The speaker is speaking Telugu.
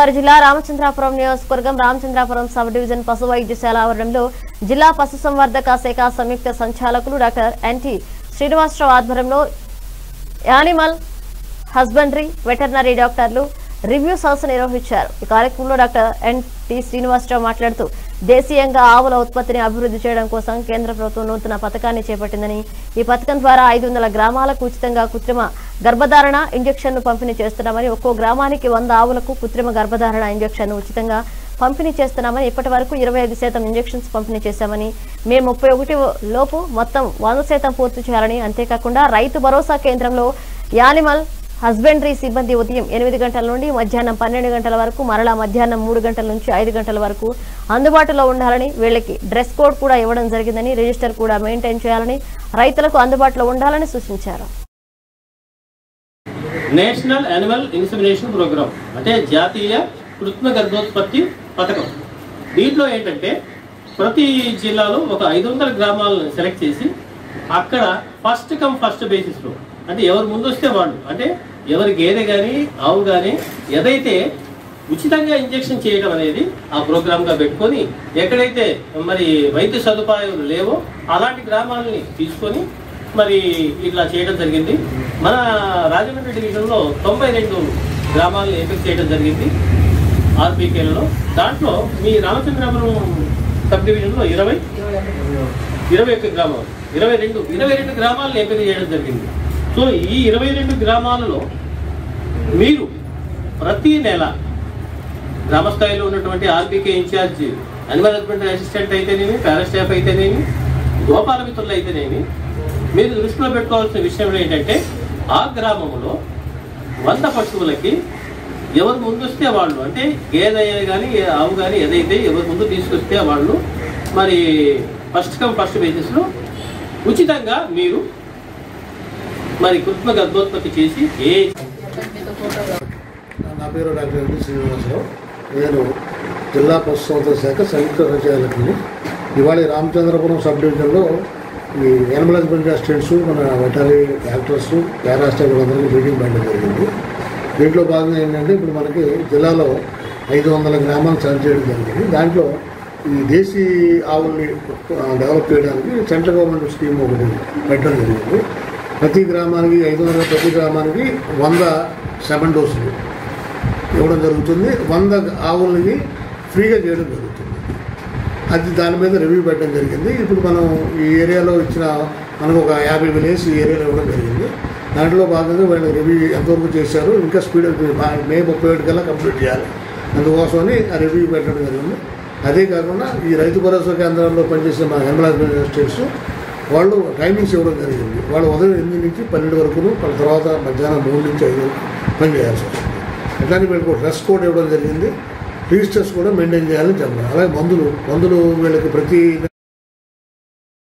గోదావరి జిల్లా రామచంద్రాపురం నియోజకవర్గం రామచంద్రాపురం సబ్ డివిజన్ పశు వైద్యశాల ఆవరణలో జిల్లా పశుసంవర్ధక శాఖ సంయుక్త సంచాలకులు డాక్టర్ ఎన్టీ శ్రీనివాసరావు ఆధ్వర్యంలో యానిమల్ హస్బెండరీ వెటర్నరీ డాక్టర్లు రివ్యూ సదస్సు నిర్వహించారు ఈ కార్యక్రమంలో డాక్టర్ ఎన్టీ శ్రీనివాసరావు మాట్లాడుతూ దేశీయంగా ఆవుల ఉత్పత్తిని అభివృద్ధి చేయడం కోసం కేంద్ర ప్రభుత్వం నూతన పథకాన్ని చేపట్టిందని ఈ పథకం ద్వారా ఐదు వందల గ్రామాలకు ఉచితంగా కృత్రిమ గర్భధారణ ఇంజెక్షన్ను పంపిణీ చేస్తున్నామని ఒక్కో గ్రామానికి వంద ఆవులకు కృత్రిమ గర్భధారణ ఇంజెక్షన్ ఉచితంగా పంపిణీ చేస్తున్నామని ఇప్పటి వరకు ఇరవై ఐదు శాతం ఇంజెక్షన్స్ పంపిణీ చేశామని మే ముప్పై ఒకటి లోపు మొత్తం వంద శాతం పూర్తి చేయాలని అంతేకాకుండా రైతు భరోసా కేంద్రంలో యానిమల్ హస్బెండరీ సిబ్బంది ఉదయం ఎనిమిది గంటల నుండి మధ్యాహ్నం పన్నెండు గంటల వరకు మరలా మధ్యాహ్నం మూడు గంటల నుంచి ఐదు గంటల వరకు అందుబాటులో ఉండాలని వీళ్ళకి డ్రెస్ కోడ్ కూడా ఇవ్వడం జరిగిందని రిజిస్టర్ కూడా మెయింటైన్ చేయాలని రైతులకు అందుబాటులో ఉండాలని సూచించారు నేషనల్ యానిమల్ ఇన్సమినేషన్ ప్రోగ్రామ్ అంటే జాతీయ కృత్రిమ గర్భోత్పత్తి పథకం దీంట్లో ఏంటంటే ప్రతి జిల్లాలో ఒక ఐదు వందల గ్రామాలను సెలెక్ట్ చేసి అక్కడ ఫస్ట్ కమ్ ఫస్ట్ బేసిస్లో అంటే ఎవరు ముందు వస్తే వాళ్ళు అంటే ఎవరి గేదె కానీ ఆవు కానీ ఏదైతే ఉచితంగా ఇంజెక్షన్ చేయడం అనేది ఆ ప్రోగ్రామ్గా పెట్టుకొని ఎక్కడైతే మరి వైద్య సదుపాయాలు లేవో అలాంటి గ్రామాలని తీసుకొని మరి ఇట్లా చేయడం జరిగింది మన రాజమండ్రి డివిజన్లో తొంభై రెండు గ్రామాలను ఎంపిక చేయడం జరిగింది ఆర్బీకేలలో దాంట్లో మీ రామచంద్రపురం సబ్ డివిజన్లో ఇరవై ఇరవై ఒక్క గ్రామాలు ఇరవై రెండు ఇరవై రెండు గ్రామాలను ఎంపిక చేయడం జరిగింది సో ఈ ఇరవై రెండు గ్రామాలలో మీరు ప్రతి నెల గ్రామ స్థాయిలో ఉన్నటువంటి RBK incharge animal husbandry assistant అయితేనేమి పారాస్టాఫ్ అయితేనేమి గోపాల మిత్రులు అయితేనేమి మీరు దృష్టిలో పెట్టుకోవాల్సిన విషయం ఏంటంటే ఆ గ్రామంలో వంద పశువులకి ఎవరు ముందు వస్తే వాళ్ళు అంటే గేదె కానీ ఆవు కానీ ఏదైతే ఎవరు ముందు తీసుకొస్తే వాళ్ళు మరి ఫస్ట్ కమ్ ఫస్ట్ బేసిస్లో ఉచితంగా మీరు మరి కృత్రిమ గర్భోత్పత్తి చేసి ఏ నా పేరు డాక్టర్ ఎన్టీ శ్రీనివాసరావు నేను జిల్లా పశుసంవర్ధక శాఖ సంయుక్త సంచాలకుని ఇవాళ ఈ రామచంద్రపురం సబ్ డివిజన్లో ఈ యానిమల్ హస్బెండరీ అసిస్టెంట్స్ మన వెటరీ డాక్టర్స్ పారాస్టాఫ్ అందరికీ మీటింగ్ పెట్టడం జరిగింది దీంట్లో భాగంగా ఏంటంటే ఇప్పుడు మనకి జిల్లాలో ఐదు వందల గ్రామాలు సర్చ్ చేయడం జరిగింది దాంట్లో ఈ దేశీ ఆవుల్ని డెవలప్ చేయడానికి సెంట్రల్ గవర్నమెంట్ స్కీమ్ ఒకటి పెట్టడం జరిగింది ప్రతి గ్రామానికి ఐదు వందల ప్రతి గ్రామానికి వంద సెవెన్ డోసులు ఇవ్వడం జరుగుతుంది వంద ఆవులని ఫ్రీగా చేయడం జరుగుతుంది అది దాని మీద రివ్యూ పెట్టడం జరిగింది ఇప్పుడు మనం ఈ ఏరియాలో ఇచ్చిన మనకు ఒక యాభై విలేజ్ ఈ ఏరియాలో ఇవ్వడం జరిగింది దాంట్లో భాగంగా వీళ్ళు రివ్యూ ఎంతవరకు చేశారు ఇంకా స్పీడ్ మే ముప్పై ఒకటి కల్లా కంప్లీట్ చేయాలి అందుకోసమని ఆ రివ్యూ పెట్టడం జరిగింది అదే కాకుండా ఈ రైతు భరోసా కేంద్రాల్లో పనిచేసే మా హెల్మల్ హస్బెండరీ స్టేట్స్ వాళ్ళు టైమింగ్స్ ఇవ్వడం జరిగింది వాళ్ళు ఉదయం ఎనిమిది నుంచి పన్నెండు వరకును వాళ్ళ తర్వాత మధ్యాహ్నం మూడు నుంచి ఐదు వరకు పని చేయాల్సి వస్తుంది అట్లానే వీళ్ళకి డ్రెస్ కోడ్ ఇవ్వడం జరిగింది రిజిస్టర్స్ కూడా మెయింటైన్ చేయాలని చెప్పారు అలాగే మందులు మందులు వీళ్ళకి ప్రతి